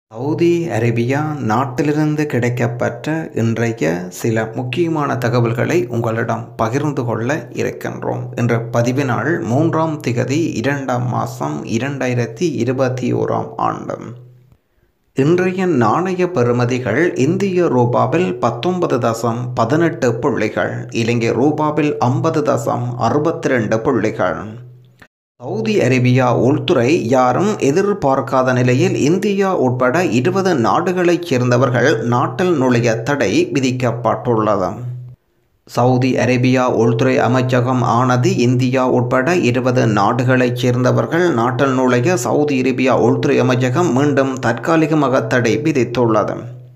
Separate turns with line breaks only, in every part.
Saudi Arabia நாட்டிலிருந்து கிடைக்கப்பெற்ற இன்றைய சில முக்கியமான தகவல்களை உங்களிடம் பகிர்ந்து கொள்ள இருக்கின்றோம் என்ற பதிவினால் மூன்றாம் திகதி இரண்டாம் மாதம் இரண்டாயிரத்தி இருபத்தி ஓராம் ஆண்டு இன்றைய நாணய பெறுமதிகள் இந்திய ரூபாவில் பத்தொன்பது தசம் பதினெட்டு புள்ளிகள் இலங்கை ரூபாவில் ஐம்பது தசம் அறுபத்தி ரெண்டு புள்ளிகள் சவுதி அரேபியா உள்துறை யாரும் எதிர்பார்க்காத நிலையில் இந்தியா உட்பட இருபது நாடுகளைச் சேர்ந்தவர்கள் நாட்டில் நுழைய தடை விதிக்கப்பட்டுள்ளது சவுதி அரேபியா உள்துறை அமைச்சகம் ஆனது இந்தியா உட்பட இருபது நாடுகளைச் சேர்ந்தவர்கள் நாட்டில் நுழைய சவுதி அரேபியா உள்துறை அமைச்சகம் மீண்டும் தற்காலிகமாக தடை விதித்துள்ளது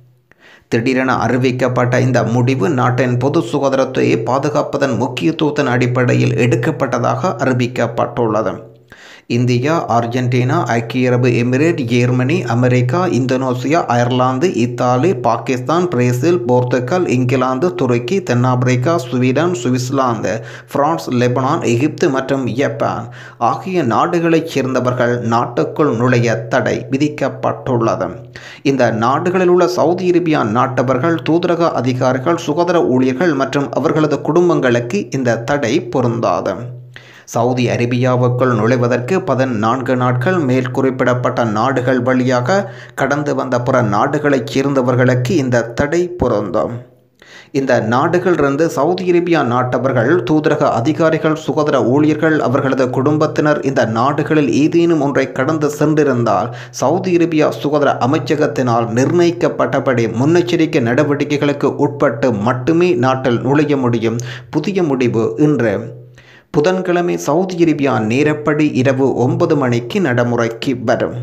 திடீரென அறிவிக்கப்பட்ட இந்த முடிவு நாட்டின் பொது சுகாதாரத்தை பாதுகாப்பதன் முக்கியத்துவத்தின் அடிப்படையில் எடுக்கப்பட்டதாக அறிவிக்கப்பட்டுள்ளது இந்தியா அர்ஜென்டினா ஐக்கிய அரபு எமிரேட் ஜெர்மனி அமெரிக்கா இந்தோனேசியா அயர்லாந்து இத்தாலி பாகிஸ்தான் பிரேசில் போர்த்துகல் இங்கிலாந்து துருக்கி தென்னாப்பிரிக்கா Sweden Switzerland France Lebanon Egypt மற்றும் ஜப்பான் ஆகிய நாடுகளைச் சேர்ந்தவர்கள் நாட்டுக்குள் நுழைய தடை விதிக்கப்பட்டுள்ளது இந்த நாடுகளில் உள்ள சவுதி அரேபியா நாட்டவர்கள் தூதரக அதிகாரிகள் சுகாதார ஊழியர்கள் மற்றும் அவர்களது குடும்பங்களுக்கு இந்த தடை பொருந்தாது சவுதி அரேபியாவுக்குள் நுழைவதற்கு பதினான்கு நாட்கள் மேல் குறிப்பிடப்பட்ட நாடுகள் வழியாக கடந்து வந்த பிற நாடுகளைச் சேர்ந்தவர்களுக்கு இந்த தடை பொருந்தும் இந்த நாடுகளிலிருந்து சவுதி அரேபியா நாட்டவர்கள் தூதரக அதிகாரிகள் சுகாதார ஊழியர்கள் அவர்களது குடும்பத்தினர் இந்த நாடுகளில் ஏதேனும் ஒன்றை கடந்து சென்றிருந்தால் சவுதி அரேபியா சுகாதார அமைச்சகத்தினால் நிர்ணயிக்கப்பட்டபடி முன்னெச்சரிக்கை நடவடிக்கைகளுக்கு உட்பட்டு மட்டுமே நாட்டில் நுழைய முடியும் புதிய முடிவு இன்று புதன்கிழமை சவுதி அரேபியா நேரப்படி இரவு ஒன்பது மணிக்கு நடைமுறைக்கு வரும்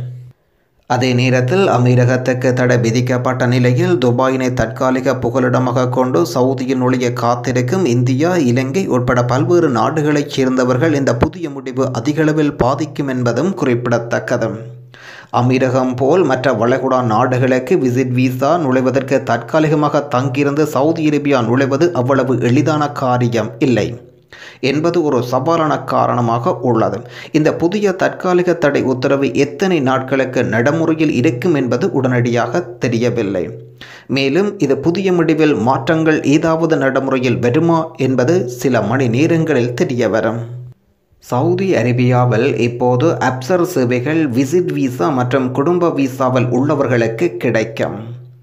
அதே நேரத்தில் அமீரகத்துக்கு தடை விதிக்கப்பட்ட நிலையில் துபாயினை தற்காலிக புகலிடமாக கொண்டு சவுதியில் நுழைய காத்திருக்கும் இந்தியா இலங்கை உட்பட பல்வேறு நாடுகளைச் சேர்ந்தவர்கள் இந்த புதிய முடிவு அதிகளவில் பாதிக்கும் என்பதும் குறிப்பிடத்தக்கது அமீரகம் போல் மற்ற வளைகுடா நாடுகளுக்கு விசிட் விசா நுழைவதற்கு தற்காலிகமாக தங்கியிருந்து சவுதி அரேபியா நுழைவது அவ்வளவு எளிதான காரியம் இல்லை என்பது ஒரு சவாலான காரணமாக உள்ளது இந்த புதிய தற்காலிக தடை உத்தரவு எத்தனை நாட்களுக்கு நடைமுறையில் இருக்கும் என்பது உடனடியாக தெரியவில்லை மேலும் இது புதிய முடிவில் மாற்றங்கள் ஏதாவது நடைமுறையில் வருமா என்பது சில மணி நேரங்களில் தெரிய வரும் சவுதி அரேபியாவில் இப்போது அப்சர் சேவைகள் விசிட் விசா மற்றும் குடும்ப விசாவில் உள்ளவர்களுக்கு கிடைக்கும்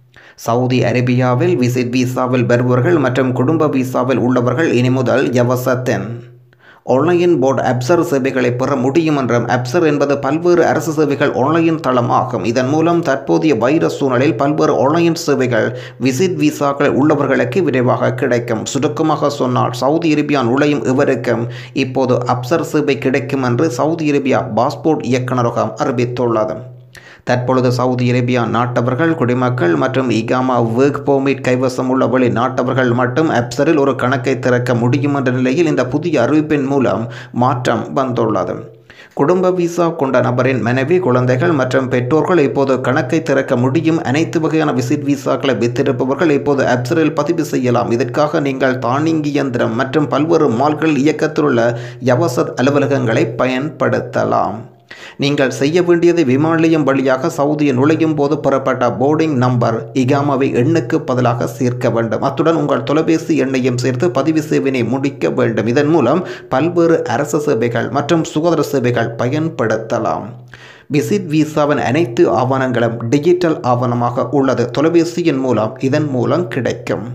சவுதி அரேபியாவில் விசிட் விசாவில் வருபவர்கள் மற்றும் குடும்ப விசாவில் உள்ளவர்கள் இனி முதல் யவசத்தின் ஆன்லைன் போர்டு அப்சர் சேவைகளை பெற முடியும் என்றும் அப்சர் என்பது பல்வேறு அரசு சேவைகள் ஆன்லைன் தளம் ஆகும் இதன் மூலம் தற்போதைய வைரஸ் சூழலில் பல்வேறு ஆன்லைன் சேவைகள் விசிட் விசாக்கள் உள்ளவர்களுக்கு விரைவாக கிடைக்கும் சுருக்கமாக சொன்னால் சவுதி அரேபியா நுழையும் இவருக்கும் இப்போது அப்சர் சேவை கிடைக்கும் என்று சவுதி அரேபியா பாஸ்போர்ட் இயக்குநரகம் அறிவித்துள்ளது தற்பொழுது சவுதி அரேபியா நாட்டவர்கள் குடிமக்கள் மற்றும் இகாமா ஒர்க் பெர்மிட் கைவசம் உள்ள வெளி நாட்டவர்கள் மட்டும் அப்சரில் ஒரு கணக்கை திறக்க முடியும் என்ற நிலையில் இந்த புதிய அறிவிப்பின் மூலம் மாற்றம் வந்துள்ளது குடும்ப விசா கொண்ட நபரின் மனைவி குழந்தைகள் மற்றும் பெற்றோர்கள் இப்போது கணக்கை திறக்க முடியும் அனைத்து வகையான விசிட் விசாக்களை வித்திருப்பவர்கள் இப்போது அப்சரில் பதிவு செய்யலாம் இதற்காக நீங்கள் தானிங்கி இயந்திரம் மற்றும் பல்வேறு மால்கள் இயக்கத்திலுள்ள யவசத் அலுவலகங்களை பயன்படுத்தலாம் நீங்கள் செய்ய வேண்டியது விமான நிலையம் வழியாக சவுதியை நுழையும் போது புறப்பட்ட போர்டிங் நம்பர் இகாமாவை எண்ணுக்கு பதிலாக சேர்க்க வேண்டும் அத்துடன் உங்கள் தொலைபேசி எண்ணையும் சேர்த்து பதிவு சேவையை முடிக்க வேண்டும் இதன் மூலம் பல்வேறு அரசு சேவைகள் மற்றும் சுகாதார சேவைகள் பயன்படுத்தலாம் விசிட் விசாவின் அனைத்து ஆவணங்களும் டிஜிட்டல் ஆவணமாக உள்ளது தொலைபேசியின் மூலம் இதன் மூலம் கிடைக்கும்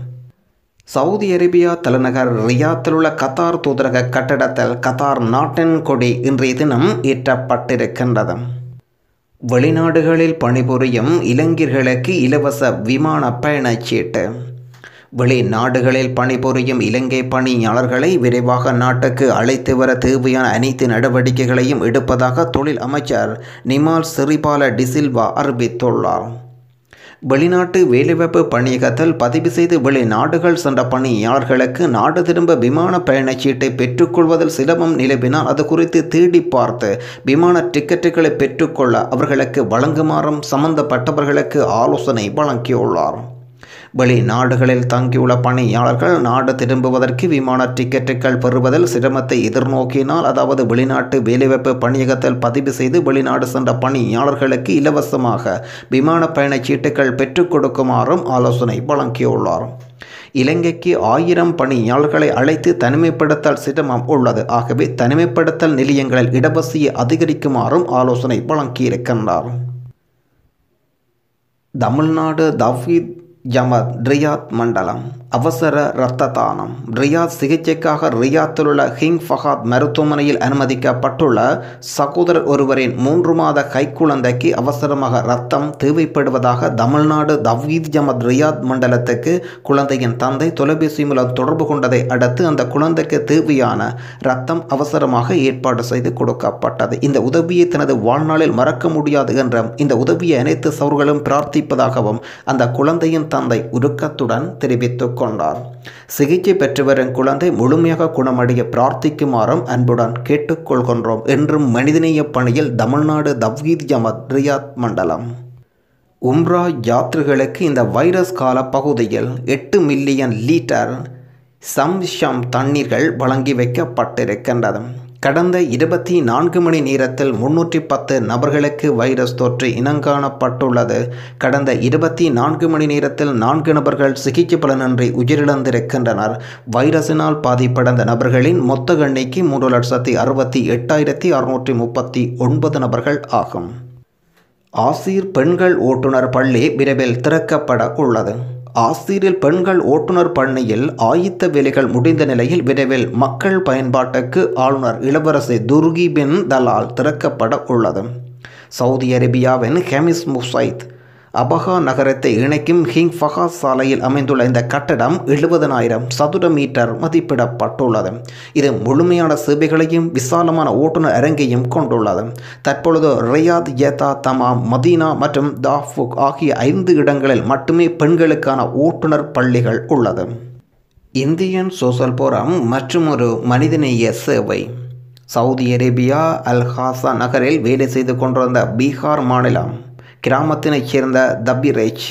சவுதி அரேபியா தலைநகர் ரியாத்தில் உள்ள கத்தார் தூதரக கட்டடத்தில் கத்தார் நாட்டின் கொடி இன்றைய தினம் ஏற்றப்பட்டிருக்கின்றது வெளிநாடுகளில் பணிபுரியும் இளைஞர்களுக்கு இலவச விமான பயணச்சீட்டு வெளிநாடுகளில் பணிபுரியும் இலங்கை பணியாளர்களை விரைவாக நாட்டுக்கு அழைத்து வர தேவையான அனைத்து நடவடிக்கைகளையும் எடுப்பதாக தொழில் அமைச்சர் நிமால் சிறிபால டிசில்வா அறிவித்துள்ளார் வெளிநாட்டு வேலைவாய்ப்பு பணியகத்தில் பதிவு செய்து வெளிநாடுகள் சென்ற பணியாளர்களுக்கு நாடு திரும்ப விமான பயணச்சீட்டை பெற்றுக்கொள்வதில் சிரமம் நிலவினால் அது குறித்து தேடி பார்த்து விமான டிக்கெட்டுகளை பெற்றுக்கொள்ள அவர்களுக்கு வழங்குமாறும் சம்பந்தப்பட்டவர்களுக்கு ஆலோசனை வழங்கியுள்ளார் வெளிநாடுகளில் தங்கியுள்ள பணியாளர்கள் நாடு திரும்புவதற்கு விமான டிக்கெட்டுகள் பெறுவதில் சிரமத்தை எதிர்நோக்கினால் அதாவது வெளிநாட்டு வேலைவாய்ப்பு பணியகத்தில் பதிவு செய்து வெளிநாடு சென்ற பணியாளர்களுக்கு இலவசமாக விமான பயணச் சீட்டுகள் பெற்றுக் கொடுக்குமாறும் ஆலோசனை வழங்கியுள்ளார் இலங்கைக்கு ஆயிரம் பணியாளர்களை அழைத்து தனிமைப்படுத்தல் சிரமம் உள்ளது ஆகவே தனிமைப்படுத்தல் நிலையங்களில் இடவசதியை அதிகரிக்குமாறும் ஆலோசனை வழங்கியிருக்கின்றார் தமிழ்நாடு தவ்ஹீத் ஜமத் ரியாத் மண்டலம் அவசர இரத்த தானம் ரியாத் சிகிச்சைக்காக ரியாத்தில் உள்ள ஹிங் ஃபஹாத் மருத்துவமனையில் அனுமதிக்கப்பட்டுள்ள சகோதரர் ஒருவரின் மூன்று மாத கைக்குழந்தைக்கு அவசரமாக ரத்தம் தேவைப்படுவதாக தமிழ்நாடு தவ்ஹீத் ஜமத் ரியாத் மண்டலத்துக்கு குழந்தையின் தந்தை தொலைபேசி மூலம் தொடர்பு கொண்டதை அடுத்து அந்த குழந்தைக்கு தேவையான ரத்தம் அவசரமாக ஏற்பாடு செய்து கொடுக்கப்பட்டது இந்த உதவியை தனது வாழ்நாளில் மறக்க முடியாது என்றும் இந்த உதவியை அனைத்து சவர்களும் பிரார்த்திப்பதாகவும் அந்த குழந்தையின் தந்தை உருக்கத்துடன் தெரிவித்துக் கொண்டார் சிகிச்சை பெற்று வரும் குழந்தை முழுமையாக குணமடைய பிரார்த்திக்குமாறும் அன்புடன் கேட்டுக்கொள்கின்றோம் என்றும் மனிதநேய பணியில் தமிழ்நாடு தவ்ஹீத் ஜமத் ரியாத் மண்டலம் உம்ரா யாத்ரிகளுக்கு இந்த வைரஸ் கால பகுதியில் எட்டு மில்லியன் லீட்டர் சம்ஷம் தண்ணீர்கள் வழங்கி வைக்கப்பட்டிருக்கின்றது கடந்த இருபத்தி நான்கு மணி நேரத்தில் முன்னூற்றி பத்து நபர்களுக்கு வைரஸ் தொற்று இனங்காணப்பட்டுள்ளது கடந்த இருபத்தி நான்கு மணி நேரத்தில் நான்கு நபர்கள் சிகிச்சை பலனின்றி உயிரிழந்திருக்கின்றனர் வைரஸினால் பாதிப்படைந்த நபர்களின் மொத்த எண்ணிக்கை மூன்று லட்சத்தி அறுபத்தி எட்டாயிரத்தி அறுநூற்றி முப்பத்தி ஒன்பது நபர்கள் ஆகும் ஆசீர் பெண்கள் ஓட்டுநர் பள்ளி விரைவில் திறக்கப்பட உள்ளது ஆசிரியர் பெண்கள் ஓட்டுநர் பணியில் ஆயத்த வேலைகள் முடிந்த நிலையில் விரைவில் மக்கள் பயன்பாட்டுக்கு ஆளுநர் இளவரசி துர்கி பின் தலால் திறக்கப்பட உள்ளது சவுதி அரேபியாவின் ஹெமிஸ் முசைத் அபஹா நகரத்தை இணைக்கும் ஹிங் ஃபஹாஸ் சாலையில் அமைந்துள்ள இந்த கட்டடம் எழுபதனாயிரம் சதுர மீட்டர் மதிப்பிடப்பட்டுள்ளது இது முழுமையான சேவைகளையும் விசாலமான ஓட்டுநர் அரங்கையும் கொண்டுள்ளது தற்பொழுது ரியாத் யதா தமாம் மதீனா மற்றும் தாஃபுக் ஆகிய ஐந்து இடங்களில் மட்டுமே பெண்களுக்கான ஓட்டுநர் பள்ளிகள் உள்ளது இந்தியன் சோசல் போரம் மற்றும் ஒரு மனிதநேய சேவை சவுதி அரேபியா அல் ஹாசா நகரில் வேலை செய்து கொண்டிருந்த பீகார் மாநிலம் கிராமத்தினைச் சேர்ந்த தபிரேஜ்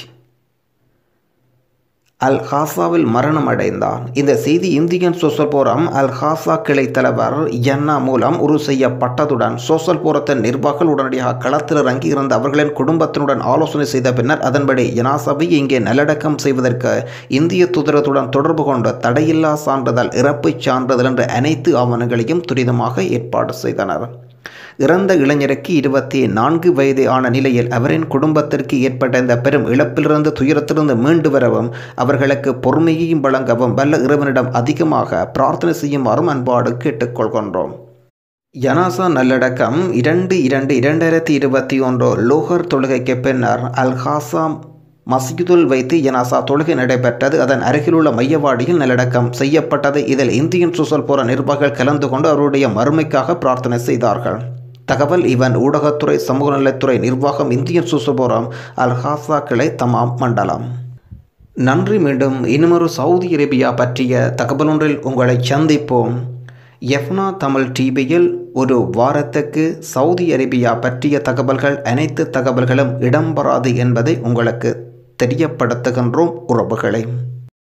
அல் ஹாசாவில் மரணம் அடைந்தார் இந்த செய்தி Indian social forum Al Hasa கிளை தலைவர் யன்னா மூலம் உறுதி செய்யப்பட்டதுடன் சோசல் போரத்தின் நிர்வாகிகள் உடனடியாக களத்தில் இறங்கி இருந்த அவர்களின் குடும்பத்தினுடன் ஆலோசனை செய்த பின்னர் அதன்படி ஜனாசபை இங்கே நல்லடக்கம் செய்வதற்கு இந்திய தூதரத்துடன் தொடர்பு கொண்டு தடையில்லா சான்றிதழ் இறப்புச் சான்றிதழ் என்ற அனைத்து ஆவணங்களையும் துரிதமாக ஏற்பாடு செய்தனர் இறந்த இளைஞருக்கு இருபத்தி நான்கு வயது ஆன நிலையில் அவரின் குடும்பத்திற்கு ஏற்பட்ட இந்த பெரும் இழப்பிலிருந்து துயரத்திலிருந்து மீண்டு வரவும் அவர்களுக்கு பொறுமையையும் வழங்கவும் வல்ல இறைவனிடம் அதிகமாக பிரார்த்தனை செய்யுமாறும் அன்பாடு கேட்டுக்கொள்கின்றோம் ஜனாசா நல்லடக்கம் இரண்டு இரண்டு இரண்டாயிரத்தி இருபத்தி ஒன்று லோகர் தொழுகைக்கு பின்னர் அல் ஹாசா மஸ்ஜிதுல் வைத்து ஜனாசா தொழுகை நடைபெற்றது அதன் அருகிலுள்ள மையவாடியில் நல்லடக்கம் செய்யப்பட்டது இதில் இந்தியன் சுசல் போற நிர்வாகிகள் கலந்து கொண்டு அவருடைய மறுமைக்காக பிரார்த்தனை செய்தார்கள் தகவல் இவன் ஊடகத்துறை சமூக நலத்துறை நிர்வாகம் இந்தியன் சுசுபோரம் அல் ஹாசா கிளை தமாம் மண்டலம் நன்றி மீண்டும் இன்னுமொரு சவுதி அரேபியா பற்றிய தகவல் ஒன்றில் உங்களை சந்திப்போம் எஃப்னா தமிழ் டிவியில் ஒரு வாரத்துக்கு சவுதி அரேபியா பற்றிய தகவல்கள் அனைத்து தகவல்களும் இடம்பெறாது என்பதை உங்களுக்கு தெரியப்படுத்துகின்றோம் உறவுகளை